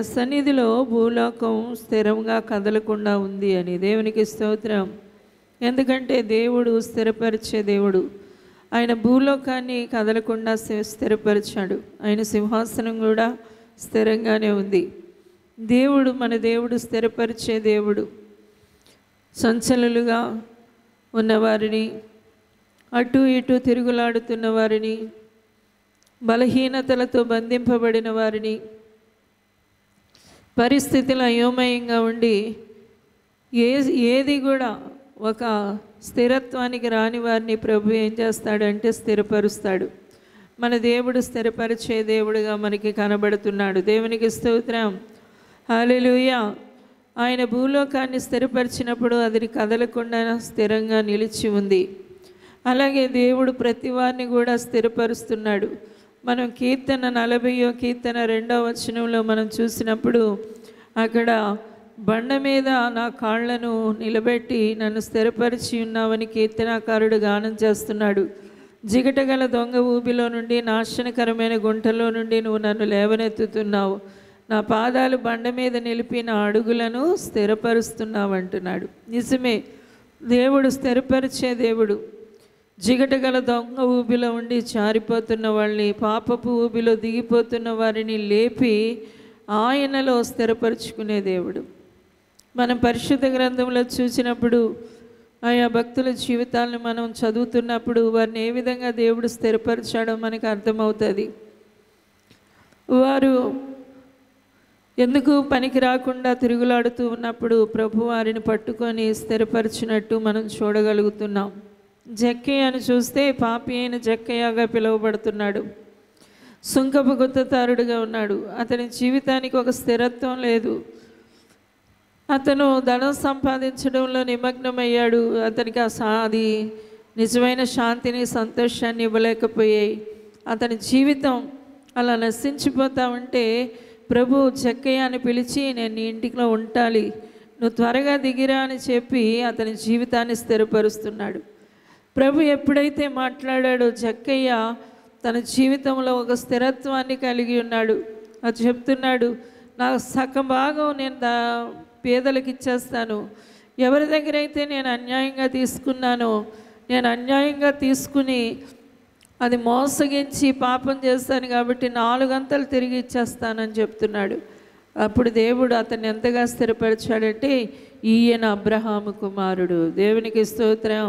సన్నిధిలో భూలోకం స్థిరంగా కదలకుండా ఉంది అని దేవునికి స్తోత్రం ఎందుకంటే దేవుడు స్థిరపరిచే దేవుడు ఆయన భూలోకాన్ని కదలకుండా స్థి- స్థిరపరిచాడు ఆయన సింహాసనం కూడా స్థిరంగానే ఉంది దేవుడు మన దేవుడు స్థిరపరిచే దేవుడు సంచలలుగా ఉన్నవారిని అటు ఇటు తిరుగులాడుతున్న వారిని బలహీనతలతో బంధింపబడిన వారిని పరిస్థితులు అయోమయంగా ఉండి ఏ ఏది కూడా ఒక స్థిరత్వానికి రాని వారిని ప్రభు ఏం చేస్తాడంటే స్థిరపరుస్తాడు మన దేవుడు స్థిరపరిచే దేవుడుగా మనకి కనబడుతున్నాడు దేవునికి స్తోత్రం హాలెలూయా ఆయన భూలోకాన్ని స్థిరపరిచినప్పుడు అది కదలకుండా స్థిరంగా నిలిచి ఉంది అలాగే దేవుడు ప్రతి వారిని కూడా స్థిరపరుస్తున్నాడు మనం కీర్తన నలభయో కీర్తన రెండో వచనంలో మనం చూసినప్పుడు అక్కడ బండ మీద నా కాళ్లను నిలబెట్టి నన్ను స్థిరపరిచి ఉన్నావని కీర్తనాకారుడు గానం చేస్తున్నాడు జిగటగల దొంగ ఊబిలో నుండి నాశనకరమైన గుంటలో నుండి నువ్వు నన్ను లేవనెత్తుతున్నావు నా పాదాలు బండ మీద నిలిపి నా అడుగులను స్థిరపరుస్తున్నావు అంటున్నాడు నిజమే దేవుడు స్థిరపరిచే దేవుడు జిగటగల దొంగ ఊబిలో ఉండి జారిపోతున్న వాళ్ళని పాపపు ఊబిలో దిగిపోతున్న వారిని లేపి ఆయనలో స్థిరపరుచుకునే దేవుడు మనం పరిశుద్ధ గ్రంథంలో చూసినప్పుడు ఆయా భక్తుల జీవితాలను మనం చదువుతున్నప్పుడు వారిని ఏ విధంగా దేవుడు స్థిరపరిచాడో మనకు అర్థమవుతుంది వారు ఎందుకు పనికి రాకుండా తిరుగులాడుతూ ఉన్నప్పుడు ప్రభు వారిని పట్టుకొని స్థిరపరిచినట్టు మనం చూడగలుగుతున్నాం జక్కయ్యను చూస్తే పాపి అయిన జక్కయ్యగా పిలువబడుతున్నాడు సుంకపు గుత్తతారుడుగా ఉన్నాడు అతని జీవితానికి ఒక స్థిరత్వం లేదు అతను ధనం సంపాదించడంలో నిమగ్నమయ్యాడు అతనికి ఆ సా అది నిజమైన శాంతిని సంతోషాన్ని ఇవ్వలేకపోయాయి అతని జీవితం అలా నశించిపోతా ఉంటే ప్రభు చెక్కయ్య అని పిలిచి నేను నీ ఇంటిలో ఉండాలి నువ్వు త్వరగా దిగిరా అని చెప్పి అతని జీవితాన్ని స్థిరపరుస్తున్నాడు ప్రభు ఎప్పుడైతే మాట్లాడాడో జక్కయ్య తన జీవితంలో ఒక స్థిరత్వాన్ని కలిగి ఉన్నాడు అది చెప్తున్నాడు నా సగం భాగం నేను దా పేదలకు ఇచ్చేస్తాను ఎవరి దగ్గర అయితే నేను అన్యాయంగా తీసుకున్నానో నేను అన్యాయంగా తీసుకుని అది మోసగించి పాపం చేస్తాను కాబట్టి నాలుగంతలు తిరిగి ఇచ్చేస్తానని చెప్తున్నాడు అప్పుడు దేవుడు అతన్ని ఎంతగా స్థిరపరిచాడంటే ఈయన అబ్రహాము కుమారుడు దేవునికి స్తోత్రం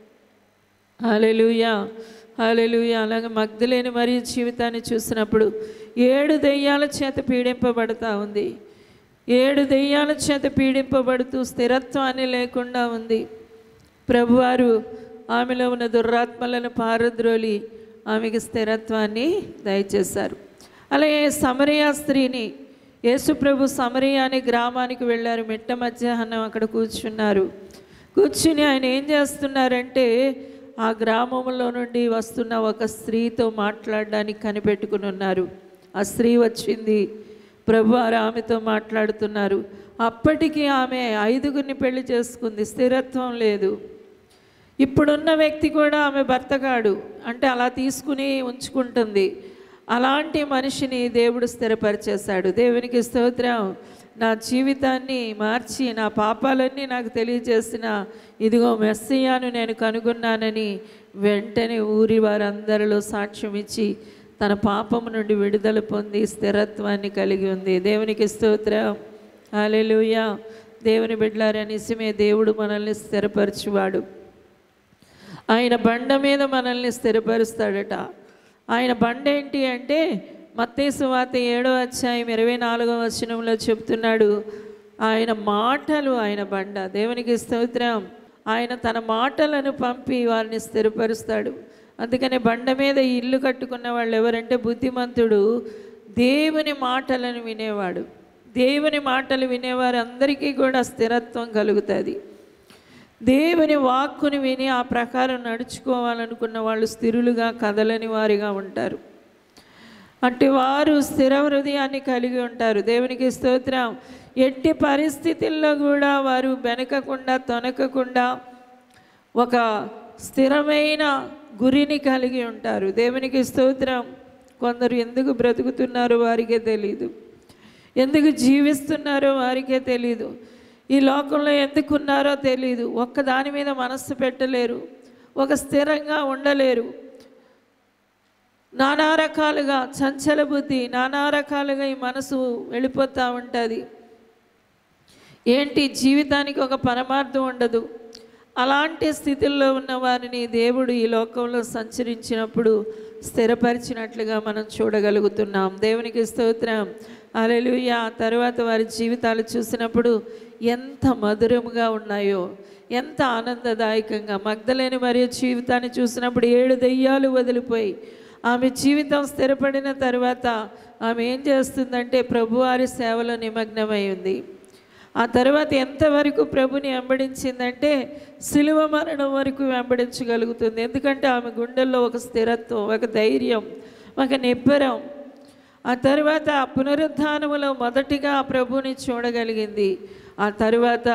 హాలెలుయా హాలెలుయా అలాగే మగ్ధులేని మరి జీవితాన్ని చూసినప్పుడు ఏడు దెయ్యాల చేత పీడింపబడతా ఉంది ఏడు దెయ్యాల చేత పీడింపబడుతూ స్థిరత్వాన్ని లేకుండా ఉంది ప్రభువారు ఆమెలో ఉన్న దుర్రాత్మలను పారద్రోలి ఆమెకి స్థిరత్వాన్ని దయచేశారు అలాగే సమరయ స్త్రీని యేసుప్రభు సమరయ అనే గ్రామానికి వెళ్ళారు మిట్ట మధ్యాహ్నం అక్కడ కూర్చున్నారు కూర్చుని ఆయన ఏం చేస్తున్నారంటే ఆ గ్రామంలో నుండి వస్తున్న ఒక స్త్రీతో మాట్లాడడానికి కనిపెట్టుకుని ఉన్నారు ఆ స్త్రీ వచ్చింది ప్రభు వారు ఆమెతో మాట్లాడుతున్నారు అప్పటికి ఆమె ఐదుగురిని పెళ్లి చేసుకుంది స్థిరత్వం లేదు ఇప్పుడున్న వ్యక్తి కూడా ఆమె భర్త కాడు అంటే అలా తీసుకుని ఉంచుకుంటుంది అలాంటి మనిషిని దేవుడు స్థిరపరిచేశాడు దేవునికి స్తోత్రం నా జీవితాన్ని మార్చి నా పాపాలన్నీ నాకు తెలియజేసిన ఇదిగో మెస్సియాను నేను కనుగొన్నానని వెంటనే ఊరి వారందరిలో సాక్ష్యం ఇచ్చి తన పాపము నుండి విడుదల పొంది స్థిరత్వాన్ని కలిగి ఉంది దేవునికి స్తోత్రం హాలెలూయా దేవుని బిడ్డలారా నిజమే దేవుడు మనల్ని స్థిరపరచువాడు ఆయన బండ మీద మనల్ని స్థిరపరుస్తాడట ఆయన బండ ఏంటి అంటే మత్తేసు వాత ఏడో అధ్యాయం ఇరవై నాలుగో వచనంలో చెప్తున్నాడు ఆయన మాటలు ఆయన బండ దేవునికి స్తోత్రం ఆయన తన మాటలను పంపి వారిని స్థిరపరుస్తాడు అందుకని బండ మీద ఇల్లు కట్టుకున్న వాళ్ళు ఎవరంటే బుద్ధిమంతుడు దేవుని మాటలను వినేవాడు దేవుని మాటలు వినేవారు అందరికీ కూడా స్థిరత్వం కలుగుతుంది దేవుని వాక్కుని విని ఆ ప్రకారం నడుచుకోవాలనుకున్న వాళ్ళు స్థిరులుగా కదలని వారిగా ఉంటారు అంటే వారు స్థిర హృదయాన్ని కలిగి ఉంటారు దేవునికి స్తోత్రం ఎట్టి పరిస్థితుల్లో కూడా వారు వెనకకుండా తొనకకుండా ఒక స్థిరమైన గురిని కలిగి ఉంటారు దేవునికి స్తోత్రం కొందరు ఎందుకు బ్రతుకుతున్నారో వారికే తెలియదు ఎందుకు జీవిస్తున్నారో వారికే తెలియదు ఈ లోకంలో ఎందుకున్నారో తెలియదు ఒక్క దాని మీద మనస్సు పెట్టలేరు ఒక స్థిరంగా ఉండలేరు నానా రకాలుగా చంచల బుద్ధి నానా రకాలుగా ఈ మనసు వెళ్ళిపోతూ ఉంటుంది ఏంటి జీవితానికి ఒక పరమార్థం ఉండదు అలాంటి స్థితిలో ఉన్న వారిని దేవుడు ఈ లోకంలో సంచరించినప్పుడు స్థిరపరిచినట్లుగా మనం చూడగలుగుతున్నాం దేవునికి స్తోత్రం అలెలుయ ఆ తర్వాత వారి జీవితాలు చూసినప్పుడు ఎంత మధురముగా ఉన్నాయో ఎంత ఆనందదాయకంగా మగ్ధలేని మరియు జీవితాన్ని చూసినప్పుడు ఏడు దెయ్యాలు వదిలిపోయి ఆమె జీవితం స్థిరపడిన తర్వాత ఆమె ఏం చేస్తుందంటే ప్రభువారి సేవలో నిమగ్నమై ఉంది ఆ తర్వాత ఎంతవరకు ప్రభుని వెంబడించిందంటే సిలువ మరణం వరకు వెంబడించగలుగుతుంది ఎందుకంటే ఆమె గుండెల్లో ఒక స్థిరత్వం ఒక ధైర్యం ఒక నిబ్బరం ఆ తర్వాత ఆ పునరుద్ధానములో మొదటిగా ఆ ప్రభుని చూడగలిగింది ఆ తర్వాత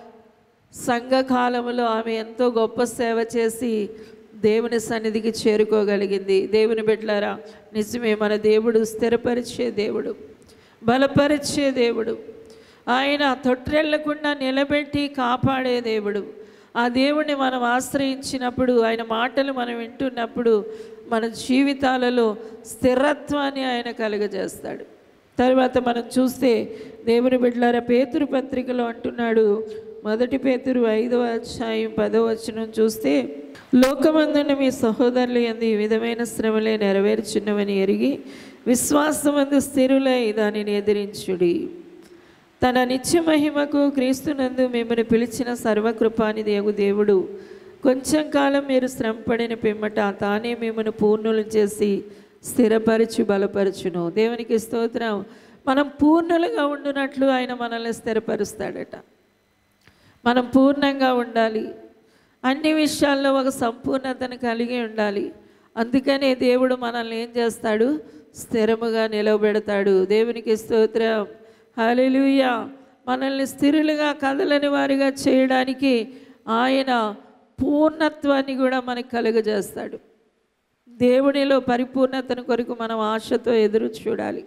సంఘకాలములో ఆమె ఎంతో గొప్ప సేవ చేసి దేవుని సన్నిధికి చేరుకోగలిగింది దేవుని బిడ్డలారా నిజమే మన దేవుడు స్థిరపరిచే దేవుడు బలపరిచే దేవుడు ఆయన తొట్రెళ్లకుండా నిలబెట్టి కాపాడే దేవుడు ఆ దేవుణ్ణి మనం ఆశ్రయించినప్పుడు ఆయన మాటలు మనం వింటున్నప్పుడు మన జీవితాలలో స్థిరత్వాన్ని ఆయన కలుగజేస్తాడు తర్వాత మనం చూస్తే దేవుని బిడ్డలారా పేతురు పత్రికలో అంటున్నాడు మొదటి పేతురు ఐదవ అధ్యాయం పదవ వచనం చూస్తే లోకమందున్న మీ సహోదరులు ఎందు ఈ విధమైన శ్రమలే నెరవేర్చున్నవని ఎరిగి విశ్వాసమందు స్థిరులై దానిని ఎదిరించుడి తన నిత్య మహిమకు క్రీస్తునందు మిమ్మల్ని పిలిచిన సర్వకృపాని దేవు దేవుడు కొంచెం కాలం మీరు శ్రమపడిన పిమ్మట తానే మిమ్మల్ని పూర్ణులు చేసి స్థిరపరచు బలపరచును దేవునికి స్తోత్రం మనం పూర్ణులుగా ఉండునట్లు ఆయన మనల్ని స్థిరపరుస్తాడట మనం పూర్ణంగా ఉండాలి అన్ని విషయాల్లో ఒక సంపూర్ణతను కలిగి ఉండాలి అందుకనే దేవుడు మనల్ని ఏం చేస్తాడు స్థిరముగా నిలవబెడతాడు దేవునికి స్తోత్రం హల్లెలూయా మనల్ని స్థిరులుగా కదలని వారిగా చేయడానికి ఆయన పూర్ణత్వాన్ని కూడా మనకు కలుగజేస్తాడు దేవునిలో పరిపూర్ణతను కొరకు మనం ఆశతో ఎదురు చూడాలి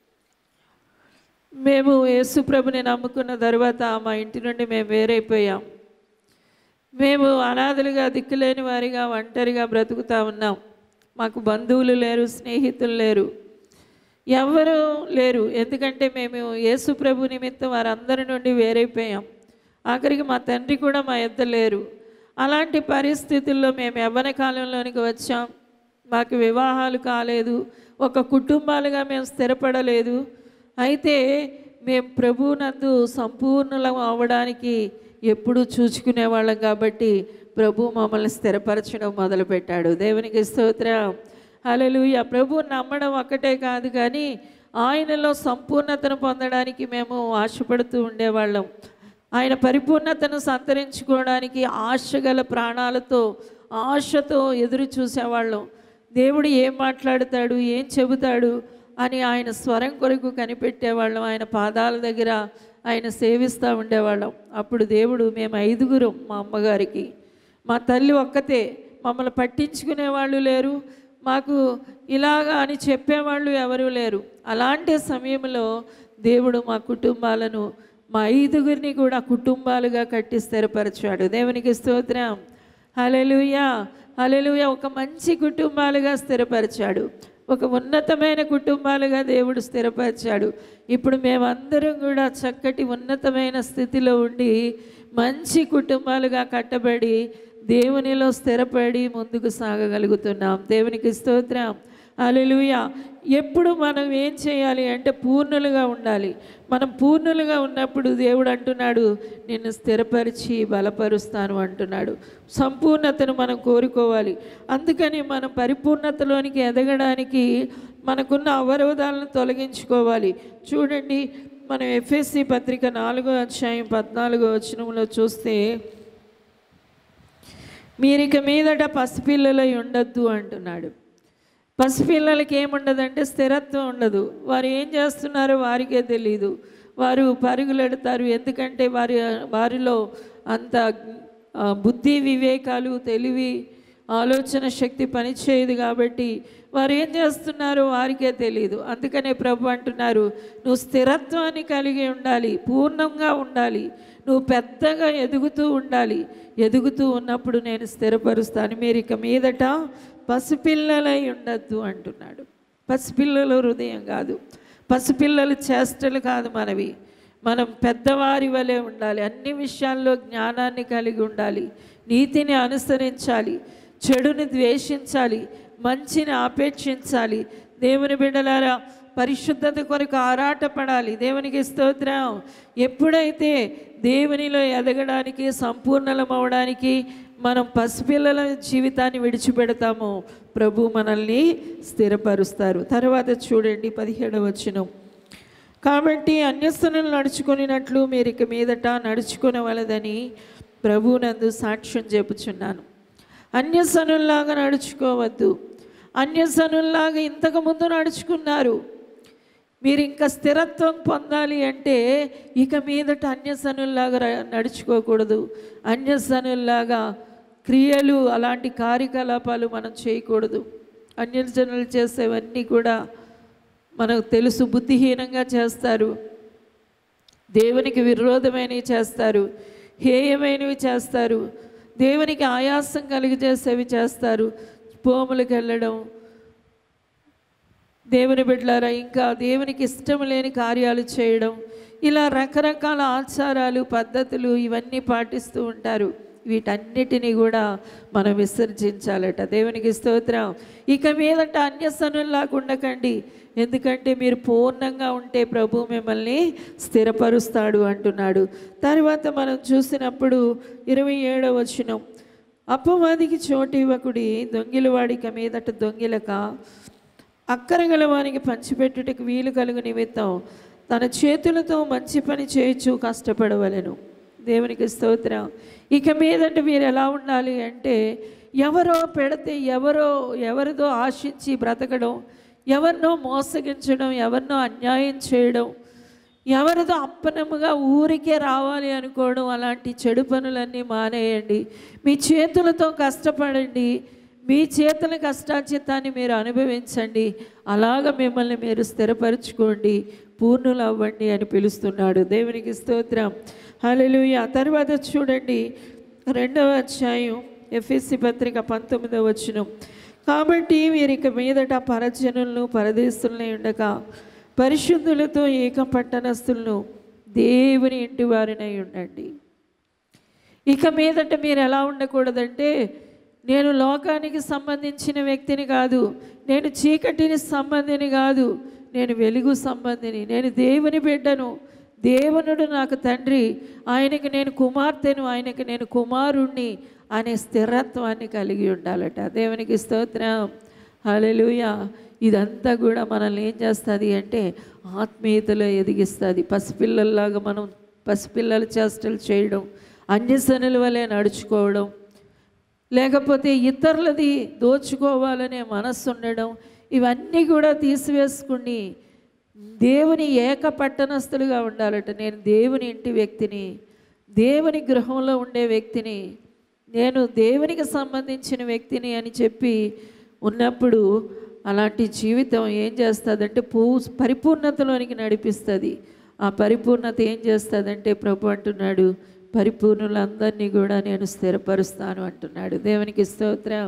మేము యేసుప్రభుని నమ్ముకున్న తర్వాత మా ఇంటి నుండి మేము వేరైపోయాం మేము అనాథలుగా దిక్కులేని వారిగా ఒంటరిగా బ్రతుకుతా ఉన్నాం మాకు బంధువులు లేరు స్నేహితులు లేరు ఎవరు లేరు ఎందుకంటే మేము యేసు ప్రభు నిమిత్తం వారందరి నుండి వేరైపోయాం ఆఖరికి మా తండ్రి కూడా మా ఎద్ద లేరు అలాంటి పరిస్థితుల్లో మేము యవ్వన కాలంలోనికి వచ్చాం మాకు వివాహాలు కాలేదు ఒక కుటుంబాలుగా మేము స్థిరపడలేదు అయితే మేము ప్రభునందు సంపూర్ణలం అవ్వడానికి ఎప్పుడూ చూచుకునేవాళ్ళం కాబట్టి ప్రభు మమ్మల్ని స్థిరపరచడం మొదలుపెట్టాడు దేవునికి స్తోత్రం హల్లెలూయా ప్రభు నమ్మడం ఒక్కటే కాదు కానీ ఆయనలో సంపూర్ణతను పొందడానికి మేము ఆశపడుతూ ఉండేవాళ్ళం ఆయన పరిపూర్ణతను సంతరించుకోవడానికి ఆశగల ప్రాణాలతో ఆశతో ఎదురు చూసేవాళ్ళం దేవుడు ఏం మాట్లాడతాడు ఏం చెబుతాడు అని ఆయన స్వరం కొరకు కనిపెట్టేవాళ్ళం ఆయన పాదాల దగ్గర ఆయన సేవిస్తూ ఉండేవాళ్ళం అప్పుడు దేవుడు మేము ఐదుగురం మా అమ్మగారికి మా తల్లి ఒక్కతే మమ్మల్ని పట్టించుకునే వాళ్ళు లేరు మాకు ఇలాగా అని చెప్పేవాళ్ళు ఎవరూ లేరు అలాంటి సమయంలో దేవుడు మా కుటుంబాలను మా ఐదుగురిని కూడా కుటుంబాలుగా కట్టి స్థిరపరిచాడు దేవునికి స్తోత్రం హలెలుయా హలెలుయా ఒక మంచి కుటుంబాలుగా స్థిరపరిచాడు ఒక ఉన్నతమైన కుటుంబాలుగా దేవుడు స్థిరపరిచాడు ఇప్పుడు మేమందరం కూడా చక్కటి ఉన్నతమైన స్థితిలో ఉండి మంచి కుటుంబాలుగా కట్టబడి దేవునిలో స్థిరపడి ముందుకు సాగగలుగుతున్నాం దేవునికి స్తోత్రం అలెలుయ ఎప్పుడు మనం ఏం చేయాలి అంటే పూర్ణులుగా ఉండాలి మనం పూర్ణులుగా ఉన్నప్పుడు దేవుడు అంటున్నాడు నిన్ను స్థిరపరిచి బలపరుస్తాను అంటున్నాడు సంపూర్ణతను మనం కోరుకోవాలి అందుకని మనం పరిపూర్ణతలోనికి ఎదగడానికి మనకున్న అవరోధాలను తొలగించుకోవాలి చూడండి మనం ఎఫ్ఎస్సి పత్రిక నాలుగో అధ్యాయం పద్నాలుగో వచనంలో చూస్తే మీరిక మీదట పసిపిల్లలై ఉండొద్దు అంటున్నాడు పసిపిల్లలకి ఏముండదంటే స్థిరత్వం ఉండదు వారు ఏం చేస్తున్నారో వారికే తెలియదు వారు పరుగులెడతారు ఎందుకంటే వారి వారిలో అంత ఆ, బుద్ధి వివేకాలు తెలివి ఆలోచన శక్తి పనిచేయదు కాబట్టి వారు ఏం చేస్తున్నారో వారికే తెలియదు అందుకనే ప్రభు అంటున్నారు నువ్వు స్థిరత్వాన్ని కలిగి ఉండాలి పూర్ణంగా ఉండాలి నువ్వు పెద్దగా ఎదుగుతూ ఉండాలి ఎదుగుతూ ఉన్నప్పుడు నేను స్థిరపరుస్తాను మీరు ఇక మీదట పసిపిల్లలై ఉండద్దు అంటున్నాడు పసిపిల్లల హృదయం కాదు పసిపిల్లలు చేష్టలు కాదు మనవి మనం పెద్దవారి వలె ఉండాలి అన్ని విషయాల్లో జ్ఞానాన్ని కలిగి ఉండాలి నీతిని అనుసరించాలి చెడుని ద్వేషించాలి మంచిని ఆపేక్షించాలి దేవుని బిడ్డలారా పరిశుద్ధత కొరకు ఆరాటపడాలి దేవునికి స్తోత్రం ఎప్పుడైతే దేవునిలో ఎదగడానికి సంపూర్ణలం అవడానికి మనం పసిపిల్లల జీవితాన్ని విడిచిపెడతామో ప్రభు మనల్ని స్థిరపరుస్తారు తర్వాత చూడండి పదిహేడవ వచనం కాబట్టి అన్యస్థనులు నడుచుకునేటట్లు మీరు ఇక మీదట నడుచుకునవలదని ప్రభునందు సాక్ష్యం చెప్పుచున్నాను అన్యసనుల్లాగా నడుచుకోవద్దు అన్యసనుల్లాగా ఇంతకు ముందు నడుచుకున్నారు మీరు ఇంకా స్థిరత్వం పొందాలి అంటే ఇక మీదట అన్యసనుల్లాగా ర- నడుచుకోకూడదు అన్యసనుల్లాగా క్రియలు అలాంటి కార్యకలాపాలు మనం చేయకూడదు అన్యజనులు చేసేవన్నీ కూడా మనకు తెలుసు బుద్ధిహీనంగా చేస్తారు దేవునికి విరోధమైనవి చేస్తారు హేయమైనవి చేస్తారు దేవునికి ఆయాసం కలిగజేసేవి చేస్తారు పోములకు వెళ్ళడం దేవుని బిడ్డలారా ఇంకా దేవునికి ఇష్టం లేని కార్యాలు చేయడం ఇలా రకరకాల ఆచారాలు పద్ధతులు ఇవన్నీ పాటిస్తూ ఉంటారు వీటన్నిటిని కూడా మనం విసర్జించాలట దేవునికి స్తోత్రం ఇక మీదట అన్యసనుల్లాగా ఉండకండి ఎందుకంటే మీరు పూర్ణంగా ఉంటే ప్రభు మిమ్మల్ని స్థిరపరుస్తాడు అంటున్నాడు తర్వాత మనం చూసినప్పుడు ఇరవై ఏడవ వచనం అప్పవాదికి చోటు ఇవ్వకుడి దొంగిలవాడిక మీదట దొంగిలక అక్కరగల వారికి పంచిపెట్టుటకు వీలు కలుగు నిమిత్తం తన చేతులతో మంచి పని చేయొచ్చు కష్టపడవలెను దేవునికి స్తోత్రం ఇక మీదట మీరు ఎలా ఉండాలి అంటే ఎవరో పెడితే ఎవరో ఎవరిదో ఆశించి బ్రతకడం ఎవరినో మోసగించడం ఎవరినో అన్యాయం చేయడం ఎవరిదో అప్పనముగా ఊరికే రావాలి అనుకోవడం అలాంటి చెడు పనులన్నీ మానేయండి మీ చేతులతో కష్టపడండి మీ చేతుల కష్టాచితాన్ని మీరు అనుభవించండి అలాగ మిమ్మల్ని మీరు స్థిరపరచుకోండి పూర్ణులు అవ్వండి అని పిలుస్తున్నాడు దేవునికి స్తోత్రం హల్లెలూయా తర్వాత చూడండి రెండవ అధ్యాయం ఎఫ్ఎస్సి పత్రిక పంతొమ్మిదవ వచనం కాబట్టి వీరిక మీదట పరజనులను పరదేశులనే ఉండక పరిశుద్ధులతో ఏక పట్టణస్థులను దేవుని ఇంటి వారినై ఉండండి ఇక మీదట మీరు ఎలా ఉండకూడదంటే నేను లోకానికి సంబంధించిన వ్యక్తిని కాదు నేను చీకటిని సంబంధిని కాదు నేను వెలుగు సంబంధిని నేను దేవుని బిడ్డను దేవునుడు నాకు తండ్రి ఆయనకి నేను కుమార్తెను ఆయనకి నేను కుమారుణ్ణి అనే స్థిరత్వాన్ని కలిగి ఉండాలట దేవునికి స్తోత్రం హల్లెలూయా ఇదంతా కూడా మనల్ని ఏం చేస్తుంది అంటే ఆత్మీయతలో ఎదిగిస్తుంది పసిపిల్లల్లాగా మనం పసిపిల్లల చేష్టలు చేయడం అన్యసనుల వలె నడుచుకోవడం లేకపోతే ఇతరులది దోచుకోవాలనే మనస్సు ఉండడం ఇవన్నీ కూడా తీసివేసుకుని దేవుని ఏక పట్టణస్థులుగా ఉండాలట నేను దేవుని ఇంటి వ్యక్తిని దేవుని గృహంలో ఉండే వ్యక్తిని నేను దేవునికి సంబంధించిన వ్యక్తిని అని చెప్పి ఉన్నప్పుడు అలాంటి జీవితం ఏం చేస్తుందంటే పూ పరిపూర్ణతలోనికి నడిపిస్తుంది ఆ పరిపూర్ణత ఏం చేస్తుందంటే ప్రభు అంటున్నాడు పరిపూర్ణులందరినీ కూడా నేను స్థిరపరుస్తాను అంటున్నాడు దేవునికి స్తోత్రం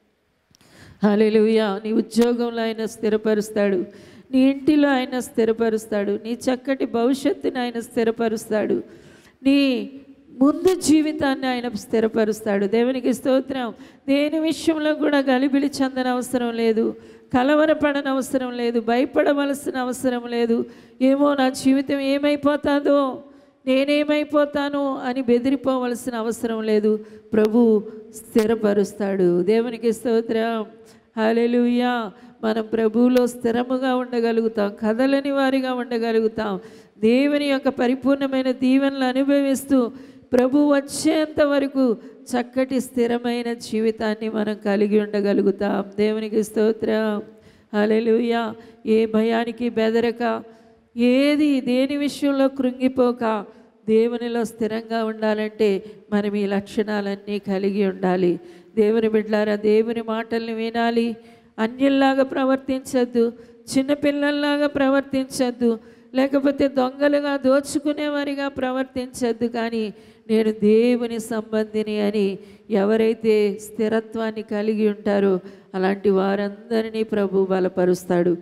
హల్లెలూయా నీ ఉద్యోగంలో ఆయన స్థిరపరుస్తాడు నీ ఇంటిలో ఆయన స్థిరపరుస్తాడు నీ చక్కటి భవిష్యత్తుని ఆయన స్థిరపరుస్తాడు నీ ముందు జీవితాన్ని ఆయన స్థిరపరుస్తాడు దేవునికి స్తోత్రం దేని విషయంలో కూడా గలిబిలి చెందన అవసరం లేదు కలవరపడన అవసరం లేదు భయపడవలసిన అవసరం లేదు ఏమో నా జీవితం ఏమైపోతాదో నేనేమైపోతాను అని బెదిరిపోవలసిన అవసరం లేదు ప్రభు స్థిరపరుస్తాడు దేవునికి స్తోత్రం హల్లెలూయా మనం ప్రభువులో స్థిరముగా ఉండగలుగుతాం కదలని వారిగా ఉండగలుగుతాం దేవుని యొక్క పరిపూర్ణమైన దీవెనలు అనుభవిస్తూ ప్రభు వచ్చేంత వరకు చక్కటి స్థిరమైన జీవితాన్ని మనం కలిగి ఉండగలుగుతాం దేవునికి స్తోత్రం హల్లెలూయా ఏ భయానికి బెదరక ఏది దేని విషయంలో కృంగిపోక దేవునిలో స్థిరంగా ఉండాలంటే మనం ఈ లక్షణాలన్నీ కలిగి ఉండాలి దేవుని బిడ్డారా దేవుని మాటల్ని వినాలి అన్యుల్లాగా ప్రవర్తించద్దు చిన్నపిల్లల్లాగా ప్రవర్తించద్దు లేకపోతే దొంగలుగా దోచుకునేవారిగా ప్రవర్తించద్దు కానీ నేను దేవుని సంబంధిని అని ఎవరైతే స్థిరత్వాన్ని కలిగి ఉంటారో అలాంటి వారందరినీ ప్రభు బలపరుస్తాడు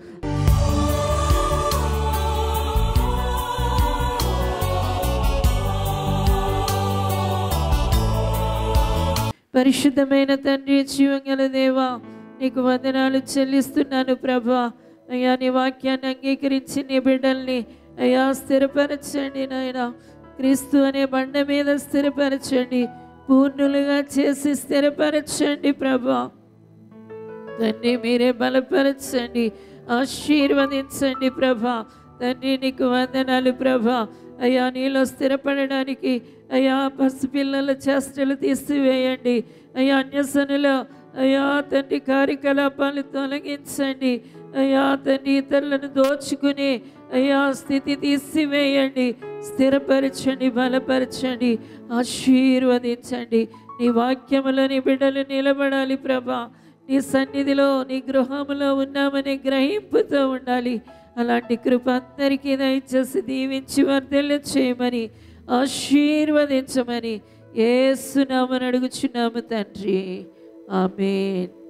పరిశుద్ధమైన తండ్రి జీవంగల దేవా నీకు వందనాలు చెల్లిస్తున్నాను ప్రభా అయ్యా నీ వాక్యాన్ని అంగీకరించి నీ బిడ్డల్ని అయ్యా స్థిరపరచండి నాయన క్రీస్తు అనే బండ మీద స్థిరపరచండి పూర్ణులుగా చేసి స్థిరపరచండి ప్రభా తండ్రి మీరే బలపరచండి ఆశీర్వదించండి ప్రభా తండ్రి నీకు వందనాలు ప్రభా అయ్యా నీలో స్థిరపడడానికి అయ్యా పసిపిల్లల చేష్టలు తీసివేయండి అయ్యా అన్యసనులో అయ్యా తండ్రి కార్యకలాపాలు తొలగించండి అయ్యా తండ్రి ఇతరులను దోచుకుని అయ్యా స్థితి తీసివేయండి స్థిరపరచండి బలపరచండి ఆశీర్వదించండి నీ వాక్యములో నీ బిడ్డలు నిలబడాలి ప్రభా నీ సన్నిధిలో నీ గృహములో ఉన్నామనే గ్రహింపుతో ఉండాలి అలాంటి కృప అందరికీ దయచేసి దీవించి వర్ధెల్ల చేయమని ఆశీర్వదించమని ఏసునామని అడుగుచున్నాము తండ్రి ఆమెన్